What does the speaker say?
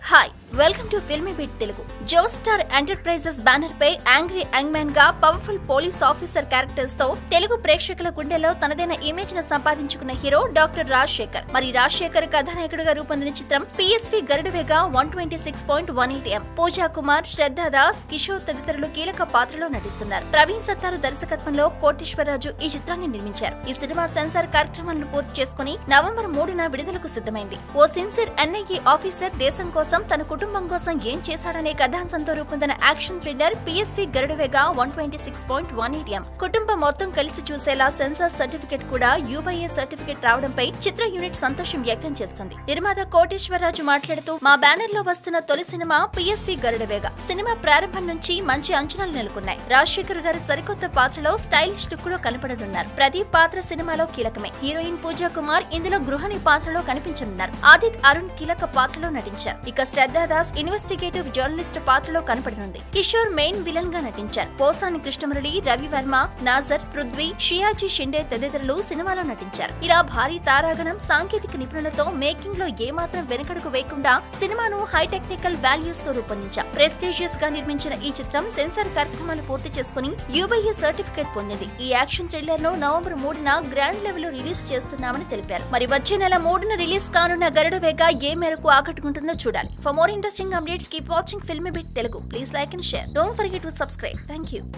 hi welcome to filmy bit Telugu Jo star enterprises banner పై angry young man గా powerful police officer క్యారెక్టర్స్ తో తెలుగు ప్రేక్షకుల గుండెలో తనదైన ఇమేజ్ ను సంపాదించుకున్న హీరో డాక్టర్ రాజశేఖర్ మరి రాజశేఖర్ కథానాయకుడిగా రూపొందిన చిత్రం PSV Garudavega one twenty six point one eight M Pooja Kumar Shraddha Das Kishore తదితరులు కీలక పాత్రలో నటిస్తున్నారు ప్రవీణ్ సత్తారు దర్శకత్వంలో కోటేశ్వరరాజు ఈ చిత్రాన్ని నిర్మించారు ఈ సినిమా సెన్సార్ కార్యక్రమాలను పూర్తి చేసుకుని నవంబర్ మూడున విడుదలకు సిద్ధమైంది ఓ సిన్సియర్ ఎన్ఐఏ ఆఫీసర్ దేశం కోసం తన కుటుంబం కోసం ఏం చేశాడనే కథాంశంతో రూపొందిన action thriller PSV Garudavega one twenty six point one eight M కుటుంబం మొత్తం కలిసి చూసేలా సెన్సార్ సర్టిఫికెట్ కూడా యూబైఏ సర్టిఫికెట్ రావడంపై చిత్ర యూనిట్ సంతోషం వ్యక్తం చేస్తుంది నిర్మాత కోటేశ్వరరాజు మాట్లాడుతూ మా బ్యానర్ లో వస్తున్న తొలి సినిమా పిఎస్వి గరుడవేగ సినిమా ప్రారంభం నుంచి మంచి అంచనాలు నెలకొన్నాయి రాజశేఖర్ గారి సరికొత్త పాత్రలో స్టైలిష్ లుక్ లో కనపడనున్నారు ప్రదీప్ పాత్ర సినిమాలో కీలకమే హీరోయిన్ పూజా కుమార్ ఇందులో గృహిణి పాత్రలో కనిపించనున్నారు ఆదిత్ అరుణ్ కీలక పాత్రలో నటించారు ఇక శ్రద్ధా దాస్ ఇన్వెస్టిగేటివ్ జర్నలిస్ట్ పాత్రలో కనపడనుంది కిషోర్ మెయిన్ విలన్ గా నటించారు పోసాని కృష్ణమురళి రవి వర్మ నాజర్ పృథ్వీ షియాజీ షిండే తదితరులు సినిమాలో నటించారు ఇలా భారీ తారాగణం సాంకేతిక నిపుణులతో మేకింగ్ లో ఏమాత్రం వెనకడుగు వేయకుండా సినిమాను హై టెక్నికల్ వాల్యూస్ తో రూపొందించాం ప్రెస్టీజియస్ గా నిర్మించిన ఈ చిత్రం సెన్సార్ కార్యక్రమాలు పూర్తి చేసుకుని యూబైఏ సర్టిఫికేట్ పొందింది ఈ యాక్షన్ థ్రిల్లర్ ను నవంబర్ మూడున గ్రాండ్ లెవెల్ లో రిలీజ్ చేస్తున్నామని తెలిపారు మరి వచ్చే నెల మూడున రిలీజ్ కానున్న గరుడ వేగ ఏ మేరకు ఆకట్టుకుంటుందో చూడాలి for more interesting updates keep watching filmy bit Telugu please like and share don't forget to subscribe thank you